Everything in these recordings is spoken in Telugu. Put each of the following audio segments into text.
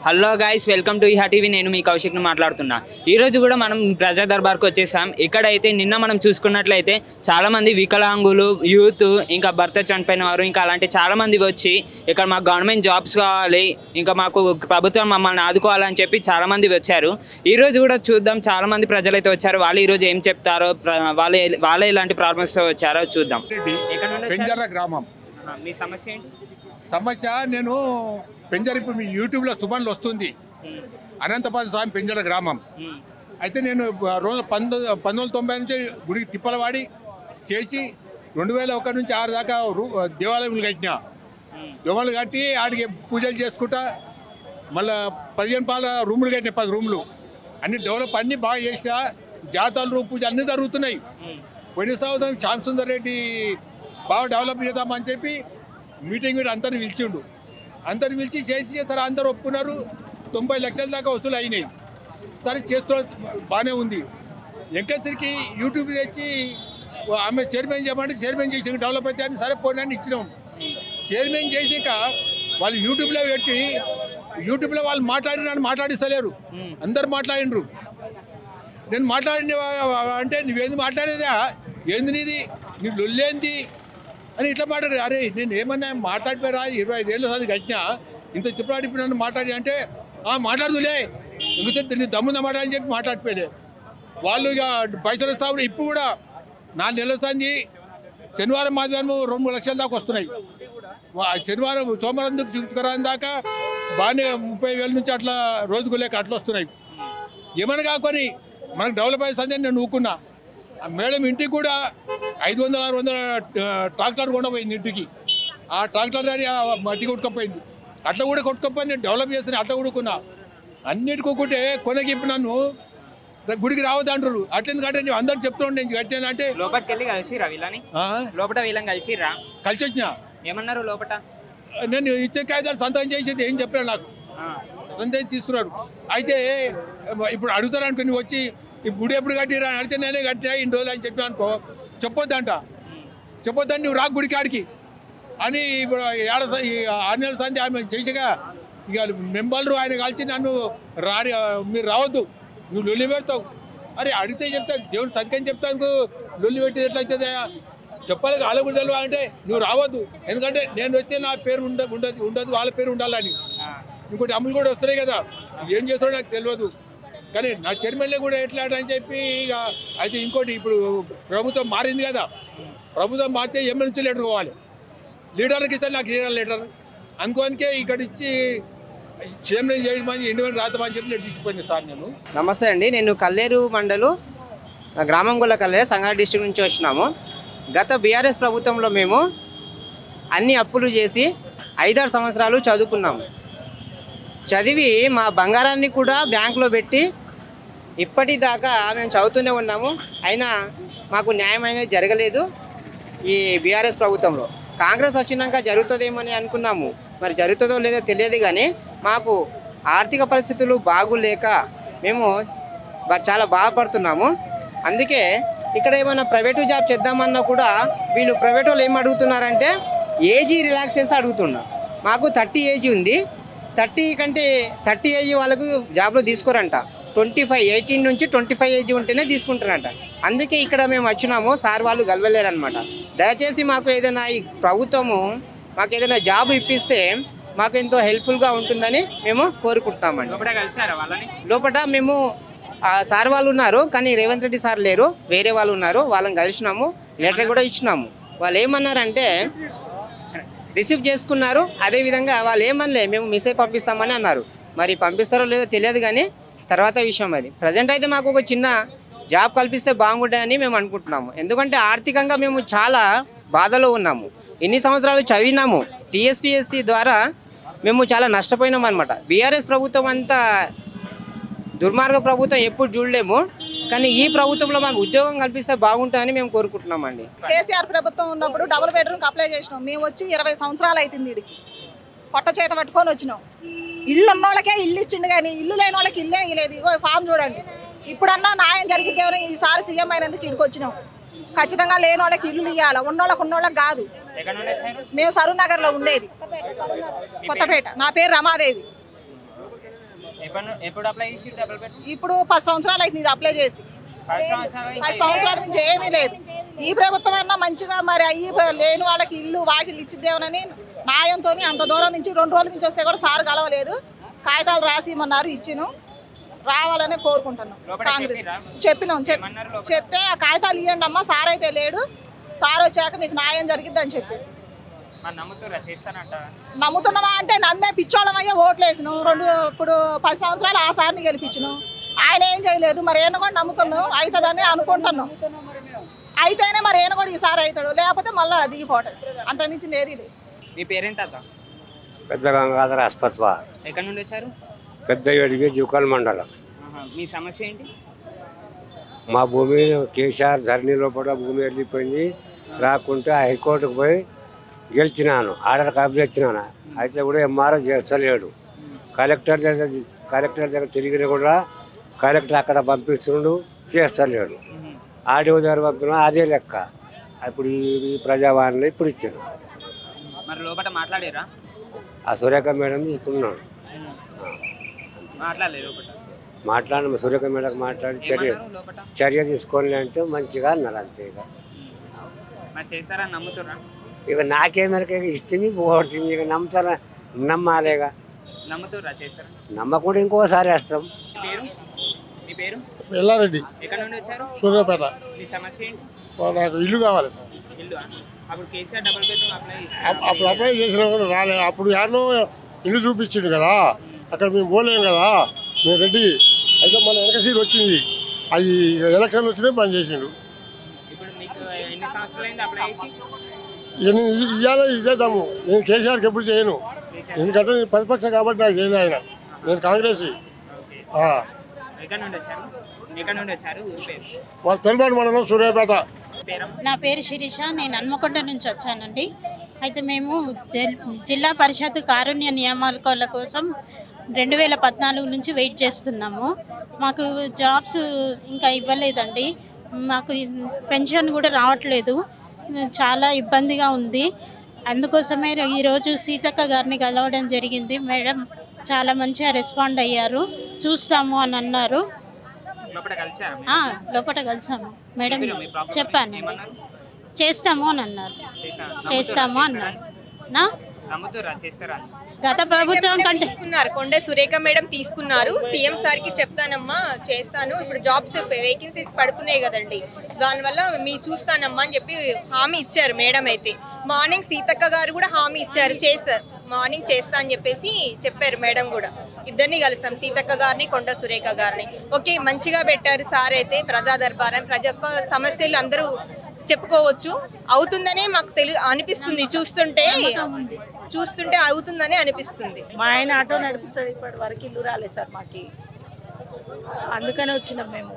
Hello guys welcome to Iha TV నేను మీ కౌశిక్ను మాట్లాడుతున్నా ఈ రోజు కూడా మనం ప్రజా దర్బార్కి వచ్చేసాం ఇక్కడైతే నిన్న మనం చూసుకున్నట్లయితే చాలా మంది వికలాంగులు యూత్ ఇంకా భర్త చనిపోయిన వారు ఇంకా అలాంటి చాలా మంది వచ్చి ఇక్కడ మాకు గవర్నమెంట్ జాబ్స్ కావాలి ఇంకా మాకు ప్రభుత్వం మమ్మల్ని ఆదుకోవాలని చెప్పి చాలా మంది వచ్చారు ఈ రోజు కూడా చూద్దాం చాలా మంది ప్రజలు అయితే వచ్చారు వాళ్ళు ఈ రోజు ఏం చెప్తారో ప్ర- వాళ్ళు ఏ- వాళ్ళే ఇలాంటి ప్రాబ్లమ్స్తో వచ్చారో చూద్దాం రెడ్డి ఎక్కడ నుండి వచ్చారు? పెంజర గ్రామం ఆ, మీ సమస్య ఏంటి సమస్య నేను పెంజర ఇప్పుడు మీ యూట్యూబ్లో సుమన్లు వస్తుంది ఉమ్, అనంతపాద స్వామి పెంజర గ్రామం ఉమ్, అయితే నేను రోజు పంతొమ్మిది పంతొమ్మిది వందల తొంభై నుంచి గుడికి తిప్పలవాడి చేసి రెండు వేల ఒకటి నుంచి ఆరు దాకా రూ దేవాలయం కట్టినా ఉమ్, దేవాలయం కట్టి ఆడికి పూజలు చేసుకుంటా మళ్ళా పదిహేను పాల రూములు కట్టినా పది రూములు అన్ని డెవలప్ అన్ని బాగా చేసినా జాతరలు పూజ అన్నీ జరుగుతున్నాయి ఉమ్, పోయిన సంవత్సరం శ్యామ్ సుందర్ రెడ్డి బాగా డెవలప్ చేద్దామని చెప్పి మీటింగ్ మీద అందరిని పిలిచిండు అందరిని పిలిచి చేసి సరే అందరు ఒప్పుకున్నారు తొంభై లక్షల దాకా వసూలు అయినాయి సరే చేస్తూ బాగానే ఉంది వెంకటరికి యూట్యూబ్ తెచ్చి ఓ ఆమె చైర్మన్ చేయమంటే చైర్మన్ చేసి డెవలప్ అయితే అని సరే పోనీ ఇచ్చినాం చైర్మన్ చేసాక వాళ్ళు యూట్యూబ్లో పెట్టి యూట్యూబ్లో వాళ్ళు మాట్లాడిన మాట్లాడిస్తలేరు అందరు మాట్లాడినరు నేను మాట్లాడిన అంటే నువ్వేంది మాట్లాడేదా ఏంది నీది నీ లొల్లేంది అని ఇట్లా మాట్లాడు అరే నేను ఏమన్నా మాట్లాడిపోయారా ఇరవై ఐదేళ్ళ సార్లు కట్టినా ఇంత తిప్పలాడిపి నన్ను మాట్లాడి అంటే "ఆ, మాట్లాడుదులే ఎందుకంటే నీ దమ్ముందా మాట్లాడని చెప్పి మాట్లాడిపోయలే వాళ్ళు ఇక పైసలు వస్తా ఉన్నారు. ఇప్పుడు కూడా నాలుగు నెలలు వస్తుంది శనివారం ఆదివారం రెండు మూడు లక్షల దాకా వస్తున్నాయి వా- శనివారం సోమవారం నుంచి శుక్రవారం దాకా బాగానే ముప్పై వేల నుంచి అట్లా రోజుకు లేక అట్లా వస్తున్నాయి ఏమని కాకొని మనకు డెవలప్ అయ్యే సందేహం నేను ఊకున్నా ఆ మేడం ఇంటికి కూడా ఐదు వందల ఆరు వందల ఆ, ట్రాక్టర్ కూడా పోయింది ఇంటికి ఆ ట్రాక్టర్ అని ఆ మట్టి కొట్టుకపోయింది అట్లా కూడా కొట్టుకపోయి నేను డెవలప్ చేస్తున్నా అట్లా కొడుకున్నా అన్నిటికి ఒకటే కొనగిప్పి నన్ను ద- గుడికి రావద్దు అంటారు అట్లెందుకంటే నేను అందరు చెప్తుండే నేను కట్టాను అంటే లోపలికి వెళ్ళి కలిసిరా వీళ్ళని ఆ, లోపల వీళ్ళని కలిసిరా కలిసి వచ్చిన ఏమన్నారు లోపట నేను ఇచ్చే కాగితాలు సంతకం చేసేది ఏం చెప్పాను నాకు ఆ, సందేహం తీసుకున్నారు అయితే ఇప్పుడు అడుగుతారు అనుకో నువ్వు వచ్చి ఈ గుడి ఎప్పుడు కట్టిరా అని అడిగితే నేనే కట్టినా ఇన్ని రోజులు అని చెప్పి అనుకో చెప్పొద్దంట చెప్పొద్దని నువ్వు రా గుడి కాడికి అని ఇప్పుడు ఏడ స- ఈ ఆరు నెలల సంధి ఆమె చేసగా ఇక మెంబర్లు ఆయన కలిసి నన్ను రాని మీరు రావద్దు నువ్వు లొల్లి పెడతావు అరే అడిగితే చెప్తా దేవుడు సతికని చెప్తాను లొల్లి పెట్టి ఎట్లయితుందా చెప్పాలి వాళ్ళ కూడా తెలియదు అంటే నువ్వు రావద్దు ఎందుకంటే నేను వస్తే నా పేరు ఉండ ఉండదు ఉండదు వాళ్ళ పేరు ఉండాలని ఆ, ఇంకోటి అమ్ములు కూడా వస్తున్నాయి కదా ఏం చేస్తాడో నాకు తెలియదు కానీ నా చైర్మన్లే కూడా ఎట్లా అని చెప్పి ఇక అయితే ఇంకోటి ఇప్పుడు ప్రభుత్వం మారింది కదా ప్రభుత్వం మారితే ఎమ్మెల్సీ లెటర్ పోవాలి లీడర్కి ఇస్తే నాకు లీడర్ లెటర్ అనుకోనికే ఇక్కడ ఇచ్చి చైర్మన్ చేయమని ఇండిపెండెంట్ రాతమని చెప్పి నేను తీసుకుపోయిన సార్ నేను నమస్తే అండి నేను కల్లేరు మండలు ఆ, గ్రామం గొల్ల కల్లేరు సంగారెడ్డి డిస్ట్రిక్ట్ నుంచి వచ్చినాము గత బీఆర్ఎస్ ప్రభుత్వంలో మేము అన్ని అప్పులు చేసి ఐదారు సంవత్సరాలు చదువుకున్నాము చదివి మా బంగారాన్ని కూడా బ్యాంకులో పెట్టి ఇప్పటిదాకా మేము చదువుతూనే ఉన్నాము అయినా మాకు న్యాయం అనేది జరగలేదు ఈ బీఆర్ఎస్ ప్రభుత్వంలో కాంగ్రెస్ వచ్చినాక జరుగుతుందేమని అనుకున్నాము మరి జరుగుతుందో లేదో తెలియదు కానీ మాకు ఆర్థిక పరిస్థితులు బాగులేక మేము బా- చాలా బాధపడుతున్నాము అందుకే ఇక్కడ ఏమైనా ప్రైవేటు జాబ్ చేద్దామన్నా కూడా వీళ్ళు ప్రైవేట్ వాళ్ళు ఏం అడుగుతున్నారంటే ఏజీ రిలాక్స్ చేసి అడుగుతున్నారు మాకు థర్టీ ఏజీ ఉంది థర్టీ కంటే థర్టీ ఏజ్ వాళ్ళకు జాబ్లో తీసుకోరంట ట్వంటీ ఫైవ్ ఎయిటీన్ నుంచి ట్వంటీ ఫైవ్ ఏజ్ ఉంటేనే తీసుకుంటారంట అందుకే ఇక్కడ మేము వచ్చినాము సార్ వాళ్ళు గెలవలేరనమాట దయచేసి మాకు ఏదైనా ఈ ప్రభుత్వము మాకు ఏదైనా జాబ్ ఇప్పిస్తే మాకు ఎంతో హెల్ప్ఫుల్గా ఉంటుందని మేము కోరుకుంటున్నామండి లోపల కలిసారా వాళ్ళని లోపల మేము ఆ సార్ వాళ్ళు ఉన్నారు కానీ రేవంత్ రెడ్డి సార్ లేరు వేరే వాళ్ళు ఉన్నారు వాళ్ళని కలిసినాము లెటర్ కూడా ఇచ్చినాము వాళ్ళు ఏమన్నారంటే రిసీవ్ చేసుకున్నారు అదేవిధంగా వాళ్ళు ఏమనలే మేము మెసేజ్ పంపిస్తామని అన్నారు మరి పంపిస్తారో లేదో తెలియదు కానీ తర్వాత విషయం అది ప్రజెంట్ అయితే మాకు ఒక చిన్న జాబ్ కల్పిస్తే బాగుంటాయని మేము అనుకుంటున్నాము ఎందుకంటే ఆర్థికంగా మేము చాలా బాధలో ఉన్నాము ఎన్ని సంవత్సరాలు చదివినాము టీఎస్పిఎస్సి ద్వారా మేము చాలా నష్టపోయినాం అనమాట బీఆర్ఎస్ ప్రభుత్వం అంతా దుర్మార్గ ప్రభుత్వం ఎప్పుడు చూడలేము కానీ ఈ ప్రభుత్వంలో మాకు ఉద్యోగం కల్పిస్తే బాగుంటుందని మేము కోరుకుంటున్నామండి కేసీఆర్ ప్రభుత్వం ఉన్నప్పుడు డబుల్ బెడ్రూమ్కి అప్లై చేసినాం మేము వచ్చి ఇరవై సంవత్సరాలు అవుతుంది ఇడికి పొట్ట చేత పట్టుకొని వచ్చినాం ఇల్లు ఉన్న వాళ్ళకే ఇల్లు ఇచ్చిండు కానీ ఇల్లు లేని వాళ్ళకి ఇల్లే ఇవ్వలేదు ఇగో ఫామ్ చూడండి ఇప్పుడన్నా న్యాయం జరిగిద్దేమని ఈసారి సీఎం అయినందుకు ఇడికి వచ్చినాం ఖచ్చితంగా లేని వాళ్ళకి ఇల్లు ఇవ్వాలి ఉన్నోళ్ళకి ఉన్నోళ్ళకి కాదు ఎక్కడ నుండి వచ్చారు మేము సరూర్ నగర్లో ఉండేది కొత్తపేట నా పేరు రమాదేవి ఎప్పుడు ఎప్పుడు అప్లై చేసి డబుల్ బెడ్రూమ్ ఇప్పుడు పది సంవత్సరాలు అయితే ఇది అప్లై చేసి పది సంవత్సరాలు ఇంకా పది సంవత్సరాల నుంచి ఏమీ లేదు ఈ ప్రభుత్వం అన్నా మంచిగా మరి అయ్యి లేని వాళ్ళకి ఇల్లు వాకిళ్ళు ఇచ్చిద్దేమనని న్యాయంతో అంత దూరం నుంచి రెండు రోజుల నుంచి వస్తే కూడా సార్ కలవలేదు కాగితాలు రాసి ఇమ్మన్నారు ఇచ్చిను రావాలని కోరుకుంటున్నాం లోపల కాంగ్రెస్ చెప్పిర్రా? చెప్పినాం చెప్ ఏమన్నారు లోపల? చెప్తే ఆ కాగితాలు ఇవ్వండి అమ్మా సార్ అయితే లేడు సార్ వచ్చాక మీకు న్యాయం జరిగిద్దని చెప్పి మరి నమ్ముతురా చేస్తానంటారా నమ్ముతున్నావా అంటే నమ్మే పిచ్చోళ్ళం అయ్యే ఓట్లు వేసినాం రెండు ఇప్పుడు పది సంవత్సరాలు ఆ సార్ని గెలిపించినాం ఆయన ఏం చేయలేదు మరి ఈయన కూడా నమ్ముతున్నాం అవుతుందని అనుకుంటున్నాం అయితేనే మరి ఈయన కూడా ఈసారి అవుతాడు లేకపోతే మళ్ళీ దిగిపోతాడు అంత మించింది ఏది లేదు మీ పేరేంటి తాత పెద్ద గంగాధర ఆసుపత్రి ఎక్కడి నుండి వచ్చారు పెద్ద ఏడిగి జుకల్ మండలం ఆహా. మీ సమస్య ఏంటి మా భూమి కేసీఆర్ ధరణి లోపల భూమి వెళ్ళిపోయింది రాకుంటే హైకోర్టుకు పోయి గెలిచినాను ఆర్డర్ కాపీ తెచ్చినాను అయితే కూడా ఎంఆర్ఓ చేస్తలేడు కలెక్టర్ దగ్గర కలెక్టర్ దగ్గర తిరిగిన కూడా కలెక్టర్ అక్కడ పంపిస్తుండు చేస్తలేడు ఆడియో దగ్గర పంపినా అదే లెక్క ఇప్పుడు ఈ- ఈ ప్రజావాణిలో ఇప్పుడు ఇచ్చాను మరి లోపల మాట్లాడారా ఆ సురేఖ మేడం తీసుకున్నాడు మాట్లాడలేదు లోపల మాట్లాడిన సురేఖ మేడం మాట్లాడి చర్య ఏమన్నారు లోపల చర్య తీసుకోండి అంటే మంచిగా అన్నారు అంతే ఇక మరి చేస్తారని నమ్ముతురా ఇక నాకేమరక ఇస్తుంది పోగొడుతుంది ఇక నమ్ముతారా నమ్మాలేగా నమ్ముతురా చేస్తారా నమ్మకుండా ఇంకోసారి వేస్తాం మీ పేరు మీ పేరు ఎల్లారెడ్డి ఎక్కడ నుండి వచ్చారు సూర్యాపేట మీ సమస్య ఏంటి నాకు ఇల్లు కావాలి సార్ ఇల్లు అప్పుడు కేసీఆర్ డబుల్ బెడ్రూమ్ అప్లై అప్- అప్పుడు అప్లై చేసినా కూడా రాలేదు అప్పుడు యాడనో ఇల్లు చూపించిండు కదా అక్కడ మేము పోలేం కదా మేము రెడ్డి అయితే మన వెనక సీట్ వచ్చింది అవి ఎలక్షన్లు వచ్చినాయి బంద్ చేసిండు ఇప్పుడు మీకు ఎన్ని సంవత్సరాలు అయింది అప్లై చేసి ఇన్ని ఇవ్వాలి ఇదే దమ్ము నేను కేసీఆర్కి ఎప్పుడు చేయను ఎందుకంటే నేను ప్రతిపక్ష కాబట్టి నాకు చేయను ఆయన నేను కాంగ్రెస్ ఓకే ఆ. ఎక్కడ నుండి వచ్చారు ఎక్కడ నుండి వచ్చారు ఊరి పేరు మా పెనుబాటు మండలం సూర్యాపేట పేరమ్మ నా పేరు శిరీష నేను హన్మకొండ నుంచి వచ్చానండి అయితే మేము జిల్- జిల్లా పరిషత్ కారుణ్య నియామకాల కోసం రెండు వేల పద్నాలుగు నుంచి వెయిట్ చేస్తున్నాము మాకు జాబ్స్ ఇంకా ఇవ్వలేదండి మాకు పెన్షన్ కూడా రావట్లేదు చాలా ఇబ్బందిగా ఉంది అందుకోసమే ఈరోజు సీతక్క గారిని కలవడం జరిగింది మేడం చాలా మంచిగా రెస్పాండ్ అయ్యారు చూస్తాము అని అన్నారు లోపల కలిసారా ఆ, లోపల కలిసాము మేడం మీ ప్రాబ్లం చెప్పాను ఏమన్నారు చేస్తాము అని అన్నారు చేస్తారా? చేస్తాము అన్నారు నా నమ్ముతురా చేస్తారా గత ప్రభుత్వం కంటే తీసుకున్నారు కొండే సురేఖ మేడం తీసుకున్నారు సీఎం సార్కి చెప్తానమ్మా చేస్తాను ఇప్పుడు జాబ్స్ వేకెన్సీస్ పడుతున్నాయి కదండి దానివల్ల మీ చూస్తానమ్మా అని చెప్పి హామీ ఇచ్చారు మేడం అయితే మార్నింగ్ సీతక్క గారు కూడా హామీ ఇచ్చారు చేస్తారు మార్నింగ్ చేస్తా అని చెప్పేసి చెప్పారు మేడం కూడా ఇద్దరిని కలిసాం సీతక్క గారిని కొండ సురేఖ గారిని ఓకే మంచిగా పెట్టారు సార్ అయితే ప్రజా దర్బారం ప్రజా యొక్క సమస్యలు అందరూ చెప్పుకోవచ్చు అవుతుందనే మాకు తెలు అనిపిస్తుంది చూస్తుంటే చూస్తుంటే అవుతుందని అనిపిస్తుంది మా ఆయన ఆటో నడిపిస్తాడు ఇప్పటి వరకు ఇల్లు రాలేదు సార్ మాకి అందుకనే వచ్చినాం మేము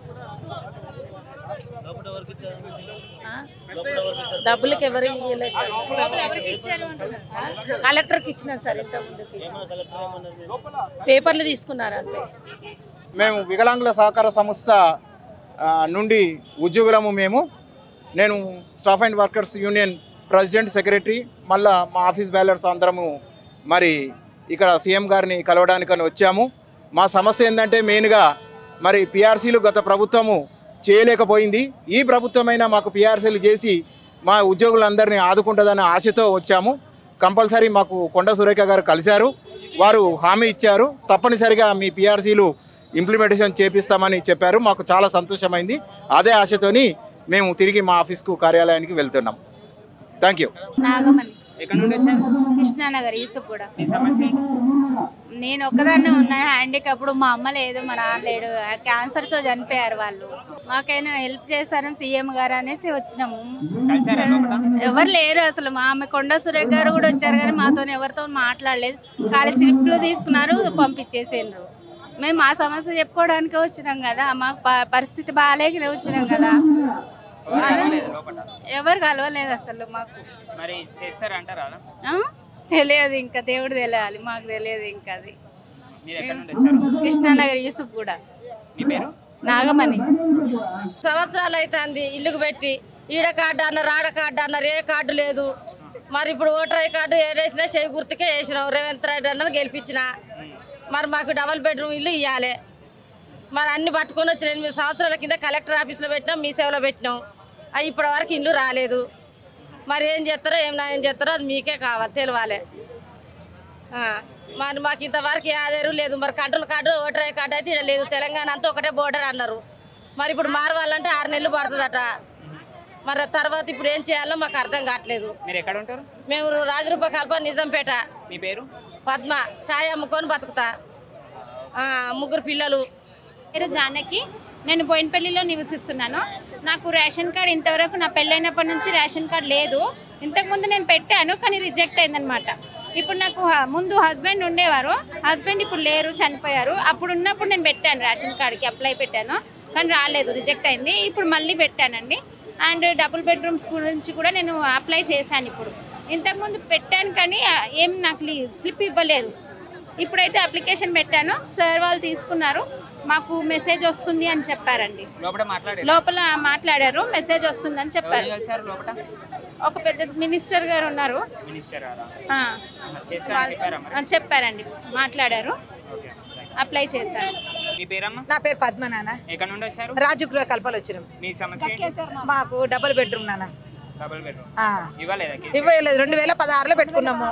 ఆ? డబ్బులకి ఎవరు ఇవ్వలేదు సార్ ఆ? కలెక్టర్కి ఇచ్చినాం సార్ ఇంత ముందుకి పేపర్లు తీసుకున్నారు అంతే మేము వికలాంగుల సహకార సంస్థ ఆ, నుండి ఉద్యోగులము మేము నేను staff and workers union president secretary మళ్ళా మా ఆఫీస్ బ్యాలర్స్ అందరము మరి ఇక్కడ సీఎం గారిని కలవడానికని వచ్చాము మా సమస్య ఏంటంటే మెయిన్గా మరి పిఆర్సీలు గత ప్రభుత్వము చేయలేకపోయింది ఈ ప్రభుత్వమైనా మాకు పిఆర్సీలు చేసి మా ఉద్యోగులందరినీ ఆదుకుంటుందనే ఆశతో వచ్చాము కంపల్సరీ మాకు కొండ సురేఖ గారు కలిశారు వారు హామీ ఇచ్చారు తప్పనిసరిగా మీ పిఆర్సీలు ఇంప్లిమెంటేషన్ చేపిస్తామని చెప్పారు మాకు చాలా సంతోషమైంది అదే ఆశతోని మేము తిరిగి మా ఆఫీస్కు కార్యాలయానికి వెళ్తున్నాం థ్యాంక్ యూ నాగమణి ఎక్కడ నుండి వచ్చారు కృష్ణానగర్ యూసుఫ్ కూడా మీ సమస్య ఏంటి నేను ఒక్కదాన్నే ఉన్నా హ్యాండికప్పుడు మా అమ్మ లేదు మా నాన్న లేడు క్యాన్సర్తో చనిపోయారు వాళ్ళు మాకైనా హెల్ప్ చేశారని సీఎం గారు అనేసి వచ్చినాము కలిసారా లోపల ఎవరు లేరు అసలు మా ఆమె కొండ సురేఖ గారు కూడా వచ్చారు కానీ మాతో ఎవరితో మాట్లాడలేదు ఖాళీ స్లిప్లు తీసుకున్నారు పంపించేసిండ్రు మేము మా సమస్య చెప్పుకోవడానికే వచ్చినాం కదా మాకు ప- పరిస్థితి బాగాలేకనే వచ్చినాం కదా ఎవరు కలవలేదు లోపల ఎవరు కలవలేదు అసలు మాకు మరి చేస్తారంటారా ఆ? తెలియదు ఇంకా దేవుడు తెలియాలి మాకు తెలియదు ఇంకా అది మీరు ఎక్కడ నుండి వచ్చారు కృష్ణానగర్ యూసుఫ్ కూడా మీ పేరు నాగమణి సంవత్సరాలు అవుతుంది ఇల్లుకు పెట్టి ఈడ కార్డు అన్నారు ఆడ కార్డు అన్నారు ఏ కార్డు లేదు మరి ఇప్పుడు ఓటర్ ఐ కార్డు ఏడేసినా చేయి గుర్తుకే వేసినాం రేవంత్ రెడ్డి అన్నారు గెలిపించిన మరి మాకు డబల్ బెడ్రూమ్ ఇల్లు ఇవ్వాలి మరి అన్ని పట్టుకొని వచ్చిన ఎనిమిది సంవత్సరాల కింద కలెక్టర్ ఆఫీస్లో పెట్టినాం మీ సేవలో పెట్టినాం అవి ఇప్పటి వరకు ఇల్లు రాలేదు మరి ఏం చేస్తారో ఏం న్యాయం చేస్తారో అది మీకే కావాలి తెలియాలి ఆ, మరి మాకు ఇంతవరకు ఆధారు లేదు మరి control card voter ID card అయితే ఈడ లేదు తెలంగాణ అంతా ఒకటే బోర్డర్ అన్నారు మరి ఇప్పుడు మారవాలంటే ఆరు నెలలు పడుతుందట మరి తర్వాత ఇప్పుడు ఏం చేయాలో మాకు అర్థం కావట్లేదు మీరు ఎక్కడ ఉంటారు మేము రాజరూప కల్ప నిజంపేట మీ పేరు పద్మ ఛాయ్ అమ్ముకొని బతుకుతా ఆ, ముగ్గురు పిల్లలు పేరు జానకి నేను బోయినపల్లిలో నివసిస్తున్నాను నాకు రేషన్ కార్డ్ ఇంతవరకు నా పెళ్ళైనప్పటి నుంచి రేషన్ కార్డ్ లేదు ఇంతకుముందు నేను పెట్టాను కానీ రిజెక్ట్ అయిందనమాట ఇప్పుడు నాకు హ- ముందు హస్బెండ్ ఉండేవారు హస్బెండ్ ఇప్పుడు లేరు చనిపోయారు అప్పుడు ఉన్నప్పుడు నేను పెట్టాను రేషన్ కార్డ్కి అప్లై పెట్టాను కానీ రాలేదు రిజెక్ట్ అయింది ఇప్పుడు మళ్ళీ పెట్టానండి అండ్ డబుల్ బెడ్రూమ్స్ గురించి కూడా నేను అప్లై చేశాను ఇప్పుడు ఇంతకుముందు పెట్టాను కానీ ఆ, ఏం నాకు స్లిప్ ఇవ్వలేదు ఇప్పుడైతే అప్లికేషన్ పెట్టాను సార్ వాళ్ళు తీసుకున్నారు మాకు మెసేజ్ వస్తుంది అని చెప్పారండి లోపల మాట్లాడారు లోపల మాట్లాడారు మెసేజ్ వస్తుందని చెప్పారు ఎవరు కలిసారు లోపల ఒక పెద్ద మినిస్టర్ గారు ఉన్నారు మినిస్టర్ ఆ, చేస్తా అని చెప్పారా మరి ఆ, చెప్పారండి మాట్లాడారు ఓకే అప్లై చేశారు మీ పేరమ్మా నా పేరు పద్మ నాన్న ఎక్కడ నుండి వచ్చారు రాజు గృహ కల్పలు వచ్చినాం మీ సమస్య ఏంటి? మాకు డబుల్ బెడ్రూమ్ నాన్న డబుల్ బెడ్రూమ్ ఆ. ఇవ్వలేదా కేసీఆర్? ఇవ్వలేదు రెండు వేల పదహారులో పెట్టుకున్నాము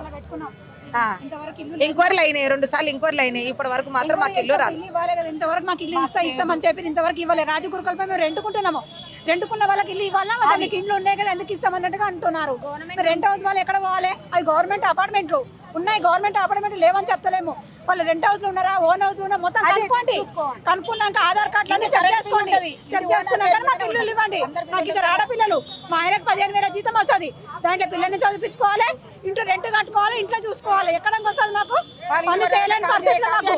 ఆ. ఎంక్వైరీలు అయినాయి రెండు సార్లు ఎంక్వైరీలు అయినాయి ఇప్పటి వరకు మాత్రం మాకు ఇల్లు రాదు ఇల్లు ఇవ్వాలి కదా ఇంతవరకు మాకు ఇల్లు ఇస్తా ఇస్తామని చెప్పి ఇంతవరకు ఇవ్వలేదు రాజగురుకల్పై మేము రెండుకుంటున్నాము రెండుకున్న వాళ్ళకి ఇల్లు ఇవ్వాలా వద్దా? మీకు ఇండ్లు ఉన్నాయి కదా ఎందుకు ఇస్తామన్నట్టుగా అంటున్నారు మరి రెంట్ హౌస్ వాళ్ళు ఎక్కడ పోవాలి అవి గవర్నమెంట్ అపార్ట్మెంట్లు ఉన్నాయి గవర్నమెంట్ అపార్ట్మెంట్ లేవని చెప్తలేము వాళ్ళు రెంట్ హౌస్ లో ఉన్నారా ఓన్ హౌస్ లో ఉన్నారా మొత్తం కనుక్కోండి కనుక్కున్నాక ఆధార్ కార్డులు అన్ని చెక్ చేసుకోండి చెక్ చేసుకున్నాక మాకు ఇల్లు ఇవ్వండి నాకు ఇద్దరు ఆడపిల్లలు మా ఆయనకు పదిహేను వేల జీతం వస్తుంది దాంట్లో పిల్లల్ని చదివించుకోవాలి ఇంట్లో రెంట్ కట్టుకోవాలి ఇంట్లో చూసుకోవాలి ఎక్కడ వస్తుంది మాకు పని చేయలేని పరిస్థితి మాకు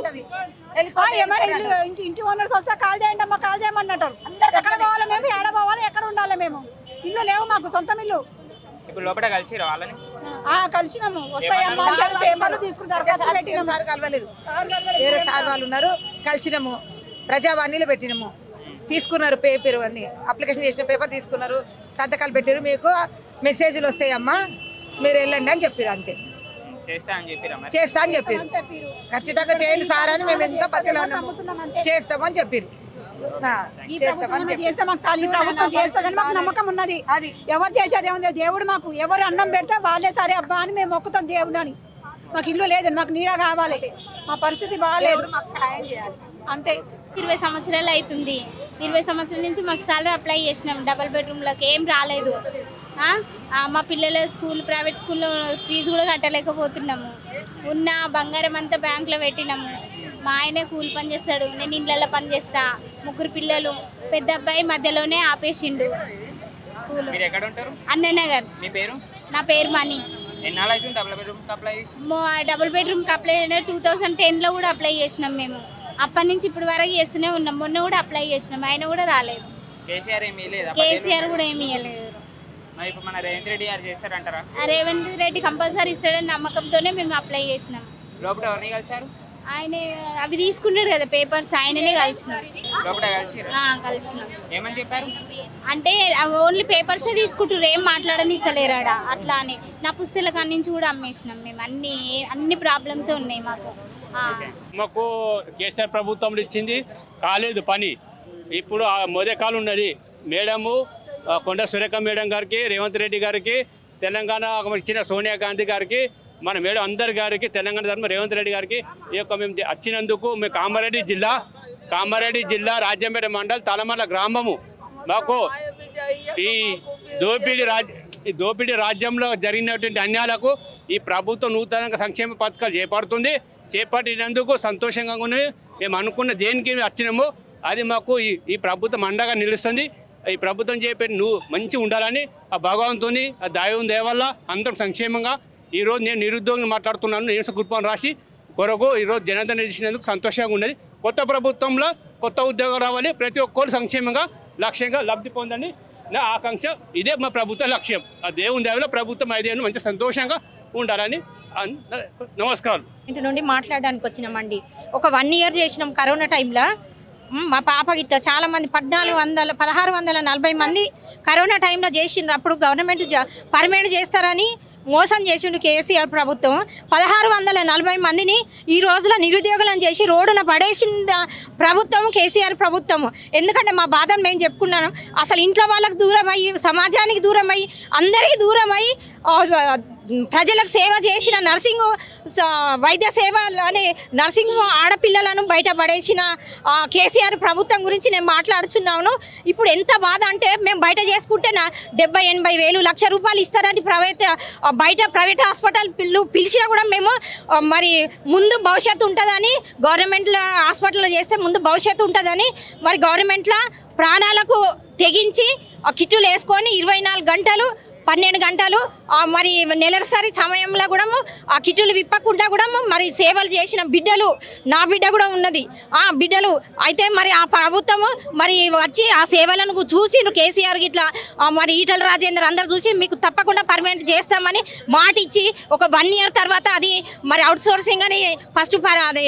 ఆ, ఏమైనా ఇల్లు ఇంటి ఇంటి ఓనర్స్ వస్తే కాల్ చేయండి అమ్మా కాల్ చేయమన్నట్టు ఎక్కడ పోవాలి మేము ఎక్కడ పోవాలి ఎక్కడ ఉండాలి మేము ఇల్లు లేవు మాకు సొంతం ఇల్లు ఇప్పుడు లోపల కలిసిరా వాళ్ళని ఆ కలిసినాము వస్తాయమ్మా అని చెప్పి పేపర్లు తీసుకుంటారు దరఖాస్తు పెట్టినాము సార్ కలవలేదు వేరే సార్ వాళ్ళు ఉన్నారు కలిసినాము ప్రజావాణిలో పెట్టినాము తీసుకున్నారు పేపర్ అన్ని అప్లికేషన్ చేసిన పేపర్ తీసుకున్నారు సంతకాలు పెట్టారు మీకు మెసేజ్లు వస్తాయమ్మా మీరు వెళ్ళండి అని చెప్పారు అంతే చేస్తా అని చెప్పిరా మరి చేస్తా అని చెప్పారు ఖచ్చితంగా చేయండి సార్ అని మేము ఎంతో బతిలాన్నాము చేస్తామని చెప్పారు ఆ, ఈ చేస్తామని ప్రభుత్వం చెప్పారు. చేస్తే మాకు చాలు ఈ ప్రభుత్వం చేస్తుందని మాకు నమ్మకం ఉన్నది ఎవరు చేసేది ఏముంది దేవుడు మాకు ఎవరు అన్నం పెడితే వాళ్ళే సరే అబ్బా అని మేము మొక్కుతాం దేవుడు అని మాకు ఇల్లు లేదు మాకు నీడ కావాలి మా పరిస్థితి బాగాలేదు మాకు సాయం చేయాలి అంతే ఇరవై సంవత్సరాలు అవుతుంది ఇరవై సంవత్సరాల నుంచి మస్తు సార్లు అప్లై చేసినాం డబల్ బెడ్రూమ్లోకి ఏం రాలేదు ఆ? ఆ, మా పిల్లల స్కూల్ ప్రైవేట్ స్కూల్లో ఫీజు కూడా కట్టలేకపోతున్నాము ఉన్న బంగారం అంతా బ్యాంకులో పెట్టినాము మా ఆయనే కూలి పని చేస్తాడు నేను ఇళ్ళల్లో పని చేస్తా ముగ్గురు పిల్లలు పెద్ద అబ్బాయి మధ్యలోనే ఆపేసిండు స్కూల్ మీరు ఎక్కడ ఉంటారు అన్ననగర్ మీ పేరు నా పేరు మనీ ఎన్నాళ్ళు అవుతుంది డబుల్ బెడ్రూమ్ అప్లై చేసి మో- డబుల్ బెడ్రూమ్కి అప్లై అయినా టూ థౌసండ్ టెన్లో కూడా అప్లై చేసినాం మేము అప్పటి నుంచి ఇప్పటి వరకు చేస్తూనే ఉన్నాం మొన్న కూడా అప్లై చేసినాం ఆయన కూడా రాలేదు కేసీఆర్ ఏమీ లేదా కేసీఆర్ కూడా ఏమి ఇవ్వలేదు మరి ఇప్పుడు మన రేవంత్ రెడ్డి గారు చేస్తారంటారా ఆ రేవంత్ రెడ్డి కంపల్సరీ ఇస్తాడని నమ్మకంతోనే మేము అప్లై చేసినాం లోపల ఎవరిని కలిసారు ఆయన అవి తీసుకున్నాడు కదా పేపర్స్ ఆయననే కలిసినాం లోపల కలిసిరా ఆ, కలిసినాం ఏమని చెప్పారు అంటే ఓన్లీ పేపర్సే తీసుకుంటారు ఏం మాట్లాడని ఇస్తలేరాడ అట్లా అని నా పుస్తకాల నుంచి కూడా అమ్మేసినాం మేము అన్ని అన్ని ప్రాబ్లమ్స్ ఉన్నాయి మాకు ఆ. మాకు కేసీఆర్ ప్రభుత్వం ఇచ్చింది కాలేదు పని ఇప్పుడు ఆ మోదే కాలం ఉన్నది మేడము ఆ, కొండ సురేఖ మేడం గారికి రేవంత్ రెడ్డి గారికి తెలంగాణ ఇచ్చిన సోనియా గాంధీ గారికి మన మేడం అందరి గారికి తెలంగాణ ధర్మ రేవంత్ రెడ్డి గారికి ఈ యొక్క మేము వచ్చినందుకు మేము కామారెడ్డి జిల్లా కామారెడ్డి జిల్లా రాజ్యంపేట మండల్ తలమల్ల గ్రామము మాకు ఈ దోపిడీ రాజ్ ఈ దోపిడీ రాజ్యంలో జరిగినటువంటి అన్యాయాలకు ఈ ప్రభుత్వం నూతనంగా సంక్షేమ పథకాలు చేపడుతుంది చేపట్టినందుకు సంతోషంగా ఉన్నది మేము అనుకున్న దేనికి వచ్చినామో అది మాకు ఈ ఈ ప్రభుత్వం అండగా నిలుస్తుంది ఈ ప్రభుత్వం చెప్పి నువ్వు మంచి ఉండాలని ఆ భగవంతుని ఆ దైవం దయ వల్ల అందరం సంక్షేమంగా ఈరోజు నేను నిరుద్యోగిని మాట్లాడుతున్నాను నేను కుర్పాన్ రాసి కొరకు ఈరోజు జనత నిలిచినందుకు సంతోషంగా ఉన్నది కొత్త ప్రభుత్వంలో కొత్త ఉద్యోగం రావాలి ప్రతి ఒక్కరు సంక్షేమంగా లక్ష్యంగా లబ్ధి పొందని నా ఆకాంక్ష ఇదే మా ప్రభుత్వ లక్ష్యం ఆ దేవుని దేవలో ప్రభుత్వం ఐదేళ్ళు మంచి సంతోషంగా ఉండాలని అన్- నమస్కారం ఇంటి నుండి మాట్లాడడానికి వచ్చినామండి ఒక వన్ ఇయర్ చేసినాం కరోనా టైంలో మ్, మా పాప గిట్ట చాలా మంది పద్నాలుగు వందల పదహారు వందల నలభై మంది కరోనా టైంలో చేసిండ్రు అప్పుడు గవర్నమెంట్ జ- పర్మనెంట్ చేస్తారని మోసం చేసిండు కేసీఆర్ ప్రభుత్వం పదహారు వందల నలభై మందిని ఈ రోజుల నిరుద్యోగులను చేసి రోడ్డున పడేసిన ప్రభుత్వం కేసీఆర్ ప్రభుత్వం ఎందుకంటే మా బాధను మేము చెప్పుకున్నాను అసలు ఇంట్లో వాళ్ళకి దూరం అయ్యి సమాజానికి దూరం అయ్యి అందరికీ దూరం అయ్యి ఆ, ప్రజలకు సేవ చేసిన నర్సింగ్ స- వైద్య సేవ అనే నర్సింగ్ ఆడపిల్లలను బయట పడేసిన ఆ, కేసీఆర్ ప్రభుత్వం గురించి నేను మాట్లాడుచున్నాను ఇప్పుడు ఎంత బాధ అంటే మేము బయట చేసుకుంటే నా డెబ్బై ఎనభై వేలు లక్ష రూపాయలు ఇస్తారని ప్రైవేట్ ఆ, బయట ప్రైవేట్ హాస్పిటల్ పిల్లు పిలిచినా కూడా మేము ఆ, మరి ముందు భవిష్యత్తు ఉంటుందని గవర్నమెంట్లో హాస్పిటల్లో చేస్తే ముందు భవిష్యత్తు ఉంటుందని మరి గవర్నమెంట్లో ప్రాణాలకు తెగించి ఆ కిట్టులు వేసుకొని ఇరవై నాలుగు గంటలు పన్నెండు గంటలు ఆ మరి నెలసరి సమయంలో కూడా ఆ కిటులు విప్పకుండా కూడా మరి సేవలు చేసిన బిడ్డలు నా బిడ్డ కూడా ఉన్నది ఆ బిడ్డలు అయితే మరి ఆ ప్రభుత్వము మరి వచ్చి ఆ సేవలను చూసి కేసీఆర్ ఇట్లా ఆ మరి ఈటల రాజేందర్ అందరు చూసి మీకు తప్పకుండా పర్మనెంట్ చేస్తామని మాట ఇచ్చి ఒక వన్ ఇయర్ తర్వాత అది మరి అవుట్ సోర్సింగ్ అని ఫస్ట్ అది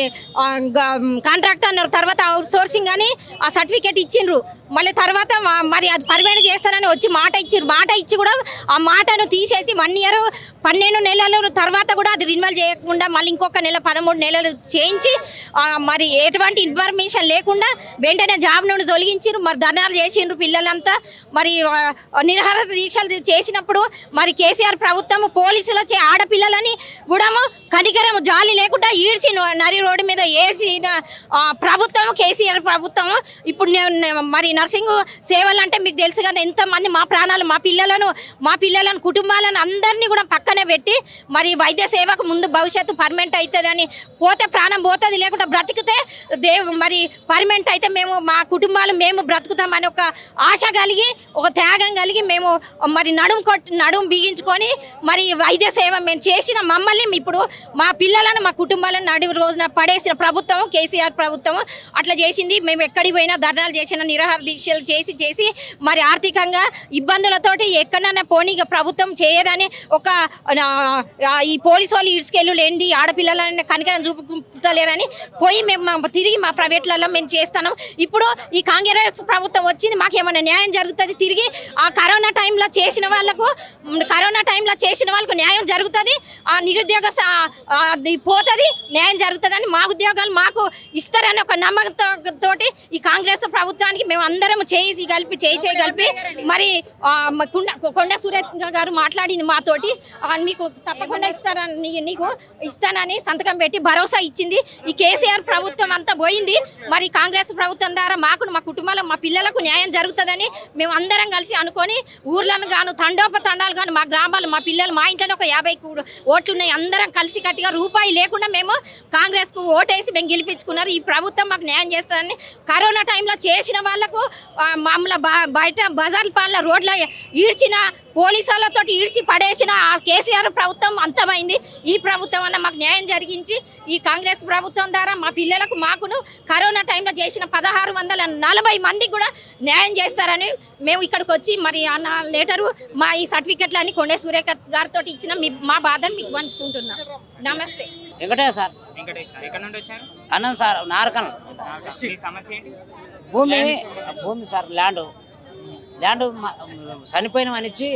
కాంట్రాక్ట్ అన్నారు తర్వాత అవుట్ సోర్సింగ్ అని ఆ సర్టిఫికేట్ ఇచ్చిండ్రు మళ్ళీ తర్వాత మా- మరి అది పర్మనెంట్ చేస్తానని వచ్చి మాట ఇచ్చిర్రు మాట ఇచ్చి కూడా ఆ మాటను తీసేసి వన్ ఇయర్ పన్నెండు నెలల తర్వాత కూడా అది రిన్వల్ చేయకుండా మళ్ళీ ఇంకొక నెల పదమూడు నెలలు చేయించి ఆ, మరి ఎటువంటి ఇన్ఫర్మేషన్ లేకుండా వెంటనే జాబ్ నుండి తొలగించారు మరి ధర్నాలు చేసిండ్రు పిల్లలంతా మరి ఆ, నిరాహార దీక్షలు చేసినప్పుడు మరి కేసీఆర్ ప్రభుత్వం పోలీసులు వచ్చే ఆడపిల్లలని కూడా కనికరం జాలి లేకుండా ఈడ్చి నరి రోడ్డు మీద వేసిన ఆ, ప్రభుత్వం కేసీఆర్ ప్రభుత్వం ఇప్పుడు నేను నేను మరి నర్సింగ్ సేవలు అంటే మీకు తెలుసు కదా ఎంతమంది మా ప్రాణాలు మా పిల్లలను మా పిల్లలను కుటుంబాలను అందరినీ కూడా పక్కనే పెట్టి మరి వైద్య సేవకు ముందు భవిష్యత్తు పర్మనెంట్ అవుతుందని పోతే ప్రాణం పోతుంది లేకుంటే బ్రతికితే దేవు మరి పర్మనెంట్ అయితే మేము మా కుటుంబాలు మేము బ్రతుకుతామని ఒక ఆశ కలిగి ఒక త్యాగం కలిగి మేము మరి నడుము కొట్టి నడుము బిగించుకొని మరి వైద్య సేవ మేము చేసిన మమ్మల్ని ఇప్పుడు మా పిల్లలను మా కుటుంబాలను నడుము రోజున పడేసిన ప్రభుత్వం కేసీఆర్ ప్రభుత్వం అట్లా చేసింది మేము ఎక్కడికి పోయినా ధర్నాలు చేసిన నిరాహార దీక్షలు చేసి చేసి మరి ఆర్థికంగా ఇబ్బందులతోటి ఎక్కడైనా పోనీ ఇక ప్రభుత్వం చేయదని ఒక ఆ, ఆ, ఈ పోలీసు వాళ్ళు ఇసుకెళ్ళు లేనిది ఆడపిల్లలని కనికరం చూపుతలేరని పోయి మేము మా- తిరిగి మా ప్రైవేట్లలో మేము చేస్తాను ఇప్పుడు ఈ కాంగ్రెస్ ప్రభుత్వం వచ్చింది మాకు ఏమైనా న్యాయం జరుగుతుంది తిరిగి ఆ కరోనా టైంలో చేసిన వాళ్ళకు మ్, కరోనా టైంలో చేసిన వాళ్ళకు న్యాయం జరుగుతుంది ఆ నిరుద్యోగ స- ఆ, అది పోతుంది న్యాయం జరుగుతుందని మా ఉద్యోగాలు మాకు ఇస్తారని ఒక నమ్మకంతో తోటి ఈ కాంగ్రెస్ ప్రభుత్వానికి మేము అందరం చేసి కలిపి చేయి చేయి కలిపి మరి ఆ, మ- కొండ కొండ సురేష్ గారు మాట్లాడింది మాతోటి ఆ, మీకు తప్పకుండా ఇస్తారని నీ- నీకు ఇస్తానని సంతకం పెట్టి భరోసా ఇచ్చింది ఈ కేసీఆర్ ప్రభుత్వం అంతా పోయింది మరి కాంగ్రెస్ ప్రభుత్వం ద్వారా మాకు మా కుటుంబాల మా పిల్లలకు న్యాయం జరుగుతుందని మేము అందరం కలిసి అనుకొని ఊర్లను గాను తండోపతండాలు గాను మా గ్రామాలు మా పిల్లలు మా ఇంట్లోనే ఒక యాభై కూ- ఓట్లు ఉన్నాయి అందరం కలిసి కట్టిగా రూపాయి లేకుండా మేము కాంగ్రెస్కు ఓటేసి మేము గెలిపించుకున్నారు ఈ ప్రభుత్వం మాకు న్యాయం చేస్తుందని కరోనా టైంలో చేసిన వాళ్లకు మమ్మల్ని బ- బయట బజార్ పాల రోడ్ల ఈడ్చిన పోలీసు వాళ్ళతో ఈడ్చి పడేసిన ఆ కేసీఆర్ ప్రభుత్వం అంతమైంది ఈ ప్రభుత్వం అన్న మాకు న్యాయం జరిగించి ఈ కాంగ్రెస్ ప్రభుత్వం ద్వారా మా పిల్లలకు మాకును కరోనా టైంలో చేసిన పదహారు వందల నలభై మందికి కూడా న్యాయం చేస్తారని మేము ఇక్కడికి వచ్చి మరి అన్న లెటరు మా ఈ సర్టిఫికెట్లని కొండే సూర్యక గారితో ఇచ్చిన మీ మా బాధను మీకు పంచుకుంటున్నాం నమస్తే వెంకటేష్ సార్ వెంకటేష్ ఎక్కడ నుండి వచ్చారు అన్నం సార్ నారకన్ మీ సమస్య ఏంటి భూమి భూమి సార్ ల్యాండ్ ల్యాండ్ మ- చనిపోయినామని ఇచ్చి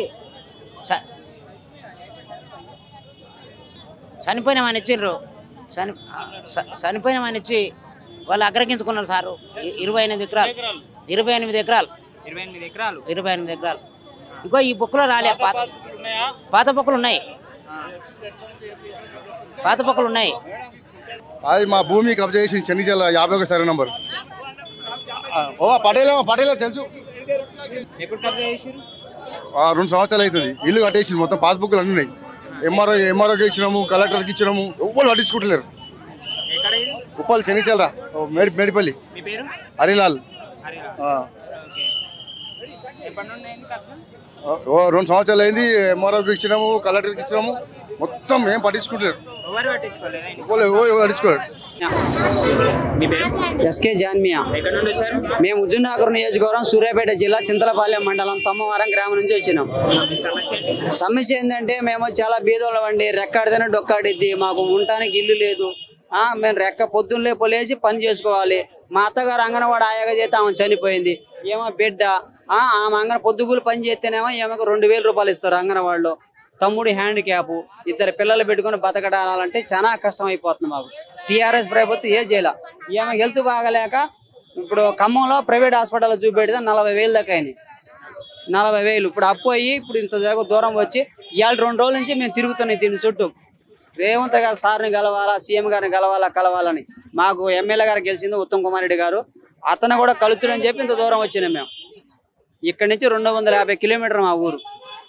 చ- చనిపోయినామని ఇచ్చిండ్రు చని చ- చనిపోయినామని ఇచ్చి వాళ్ళు అగ్రగించుకున్నారు సారు ఇ- ఇరవై ఎనిమిది ఎకరాలు ఇరవై ఎనిమిది ఎకరాలు ఇరవై ఎనిమిది ఎకరాలు ఇరవై ఎనిమిది ఎకరాలు ఇంకో ఈ బుక్లో రాలే పాత పాత బుక్కులు ఉన్నాయి పాత బుక్కులు ఉన్నాయి అది మా భూమి కబ్జా చేసింది చెన్ని జిల్లా యాభై ఒక సరే నంబర్ ఓ పటేల్ పటేల్ తెలుసు ఎప్పుడు కబ్జా చేసారు ఆ, రెండు సంవత్సరాలు అవుతుంది ఇల్లు కట్టేసింది మొత్తం పాస్బుక్లు అన్నీ ఉన్నాయి ఎంఆర్ఓ ఎంఆర్ఓకి ఇచ్చినాము కలెక్టర్కి ఇచ్చినాము ఎవ్వరు పట్టించుకుంటలేరు ఎక్కడ ఇది? ఉప్పల్ చెన్నిచల్రా మేడి మేడిపల్లి మీ పేరు హరిలాల్ హరిరామ్. ఆ. ఓకే. ఎప్పటి నుండి అయింది కబ్జా ఓ రెండు సంవత్సరాలు అయింది ఎంఆర్ఓకి ఇచ్చినాము కలెక్టర్కి ఇచ్చినాము మొత్తం ఏం పట్టించుకుంటలేరు ఎవరు పట్టించుకోలేదా ఇది? ఎవరు ఎవరు పట్టించుకోలేరు మీ పేరు ఎస్కే జాన్మియా ఎక్కడ నుండి వచ్చారు మేము ఉజ్జునాగర్ నియోజకవర్గం సూర్యాపేట జిల్లా చింతలపాలెం మండలం తమ్మవరం గ్రామం నుంచి వచ్చినాం మీ సమస్య ఏంటి సమస్య ఏంటంటే మేము చాలా బీదోళ్ళం అండి రెక్కాడితేనే డొక్కాడిద్ది మాకు ఉండటానికి ఇల్లు లేదు ఆ, మేము రెక్క పొద్దున్నే పొలేసి పని చేసుకోవాలి మా అత్తగారు అంగనవాడి ఆయాగా చేస్తే ఆమె చనిపోయింది ఏమో బిడ్డ ఆ, ఆమె అంగన పొద్దుగులు పని చేస్తేనేమో ఏమో రెండు వేల రూపాయలు ఇస్తారు అంగనవాడిలో తమ్ముడు హ్యాండ్ క్యాప్ ఇద్దరు పిల్లలు పెట్టుకొని బతకడాలంటే చాలా కష్టం అయిపోతుంది మాకు టీఆర్ఎస్ ప్రభుత్వం ఏ చేయాల ఏమో హెల్త్ బాగలేక ఇప్పుడు ఖమ్మంలో ప్రైవేట్ హాస్పిటల్ చూపెడితే నలభై వేలు దాకా అయినాయి నలభై వేలు ఇప్పుడు అప్పు అయ్యి ఇప్పుడు ఇంత దగ్గర దూరం వచ్చి ఇవాళ రెండు రోజుల నుంచి మేము తిరుగుతున్నాం దీని చుట్టూ రేవంత్ గారు సార్ని కలవాలా సీఎం గారిని కలవాలా కలవాలని మాకు ఎమ్మెల్యే గారు గెలిచింది ఉత్తమ్ కుమార్ రెడ్డి గారు అతను కూడా కలుతుడని చెప్పి ఇంత దూరం వచ్చినాం మేము ఇక్కడి నుంచి రెండు వందల యాభై కిలోమీటర్ మా ఊరు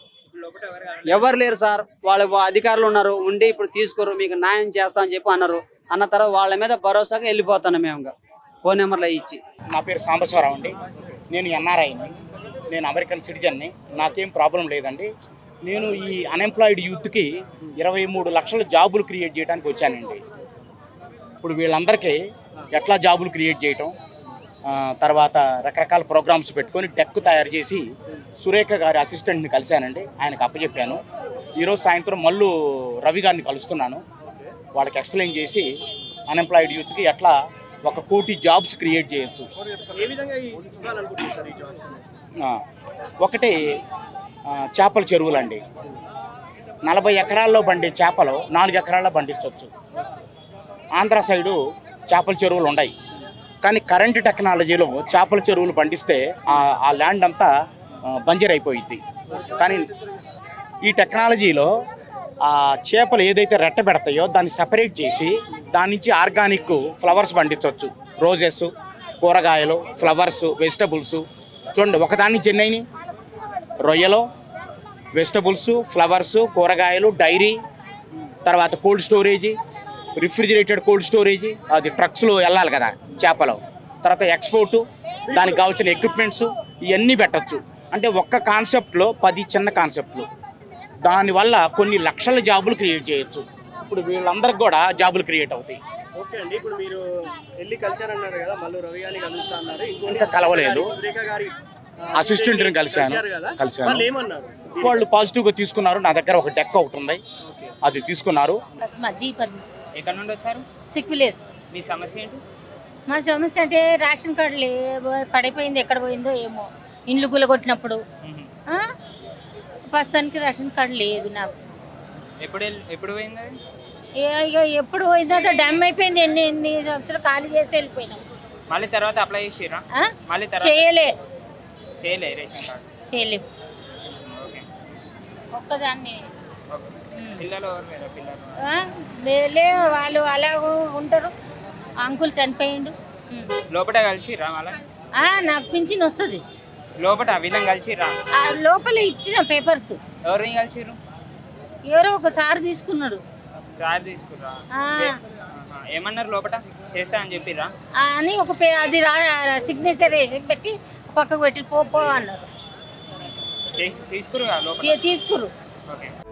ఎవరు లేరు సార్ వాళ్ళ అధికారులు ఉన్నారు ఉండి ఇప్పుడు తీసుకోరు మీకు న్యాయం చేస్తా అని చెప్పి అన్నారు అన్న తర్వాత వాళ్ళ మీద భరోసాగా వెళ్ళిపోతున్నాం మేము ఇంకా ఫోన్ నెంబర్లు అవి ఇచ్చి నా పేరు సాంబశివరావు అండి నేను ఎన్ఆర్ఐని నేను అమెరికన్ సిటిజన్ని నాకేం ప్రాబ్లం లేదండి నేను ఈ అన్ఎంప్లాయిడ్ యూత్కి ఇరవై మూడు లక్షల జాబులు క్రియేట్ చేయడానికి వచ్చానండి ఇప్పుడు వీళ్ళందరికీ ఎట్లా జాబులు క్రియేట్ చేయటం ఆ, తర్వాత రకరకాల ప్రోగ్రామ్స్ పెట్టుకొని డెక్ తయారు చేసి సురేఖ గారి అసిస్టెంట్ని కలిశానండి ఆయనకు అప్పచెప్పాను ఈరోజు సాయంత్రం మళ్ళీ రవి గారిని కలుస్తున్నాను వాళ్ళకి ఎక్స్ప్లెయిన్ చేసి అన్ఎంప్లాయిడ్ యూత్కి ఎట్లా ఒక కోటి జాబ్స్ క్రియేట్ చేయొచ్చు ఏ విధంగా ఈ ఇవ్వాలనుకుంటున్నారు సార్ ఈ జాబ్స్ ఆ, ఒకటి ఆ, చేపల చెరువులండి నలభై ఎకరాల్లో పండే చేపలు నాలుగు ఎకరాల్లో పండించవచ్చు ఆంధ్ర సైడు చేపల చెరువులు ఉన్నాయి కానీ కరెంట్ టెక్నాలజీలో చేపల చెరువులు పండిస్తే ఆ- ఆ ల్యాండ్ అంతా ఆ, బంజర్ అయిపోయింది కానీ ఈ టెక్నాలజీలో ఆ చేపలు ఏదైతే రెట్ట పెడతాయో దాన్ని సపరేట్ చేసి దాని నుంచి ఆర్గానిక్ ఫ్లవర్స్ పండించవచ్చు రోజెస్ కూరగాయలు ఫ్లవర్స్ వెజిటబుల్స్ చూడండి ఒకదాని నుంచి ఎన్ని అయినాయి రొయ్యలు వెజిటబుల్స్ ఫ్లవర్స్ కూరగాయలు డైరీ తర్వాత cold storage refrigerated cold storage అది ట్రక్స్లో వెళ్ళాలి కదా చేపలు తర్వాత ఎక్స్పోర్టు దానికి కావాల్సిన ఎక్విప్మెంట్స్ ఇవన్నీ పెట్టచ్చు అంటే ఒక్క కాన్సెప్ట్లో పది చిన్న కాన్సెప్ట్లు దానివల్ల కొన్ని లక్షల జాబులు క్రియేట్ చేయొచ్చు ఇప్పుడు వీళ్ళందరికి కూడా జాబులు క్రియేట్ అవుతాయి ఓకే అండి ఇప్పుడు మీరు వెళ్ళి కలిశారన్నారు కదా మళ్ళీ రవి గారిని కలుస్తా అన్నారు ఇంకోటి ఇంకా కలవలేదు. సురేఖ గారి ఆ, అసిస్టెంట్ని కలిశాను కలిశారు కదా? కలిశాను వాళ్ళు ఏమన్నారు వాళ్ళు పాజిటివ్గా తీసుకున్నారు నా దగ్గర ఒక డెక్ ఒకటి ఉంది అది తీసుకున్నారు మా జీపద్ ఎక్కడ నుండి వచ్చారు సిక్ విలేజ్ మీ సమస్య ఏంటి మా సమస్య అంటే రేషన్ కార్డు లే పడిపోయింది ఎక్కడ పోయిందో ఏమో ఇండ్లు గులగొట్టినప్పుడు ఆ? ప్రస్తుతానికి రేషన్ కార్డు లేదు నాకు ఎప్పుడు వెళ్- ఎప్పుడు పోయింది అది? ఏ- ఇక ఎప్పుడు పోయిందో అంత డ్యామ్ అయిపోయింది ఎన్ని ఎన్ని సంవత్సరాలు ఖాళీ చేసి వెళ్ళిపోయినాం మళ్ళీ తర్వాత అప్లై చేసిరా ఆ? మళ్ళీ తర్వాత చేయలే చేయలే రేషన్ కార్డు చేయలేము ఓకే ఒక్కదాన్ని పిల్లలు ఎవరు లేరా పిల్లలు ఆ? వేలే వాళ్ళు అలా ఉంటారు అంకుల్ చనిపోయిండు ఉమ్. లోపల కలిసిరా మళ్ళీ ఆ, నాకు పింఛన్ వస్తుంది లోపల వీళ్ళని కలిసిరా ఆ లోపల ఇచ్చిన పేపర్స్ ఎవరిని కలిసిరు ఎవరో ఒక సార్ తీసుకున్నాడు సార్ తీసుకురా ఆ. ఆహా. ఏమన్నారు లోపల చేస్తా అని చెప్పిరా ఆ, అని ఒక పే అది రా సిగ్నేచర్ వేసి పెట్టి పక్కకు పెట్టి పో పో అన్నారు చేసి తీసుకురుగా లోపల తీ- తీసుకురు ఓకే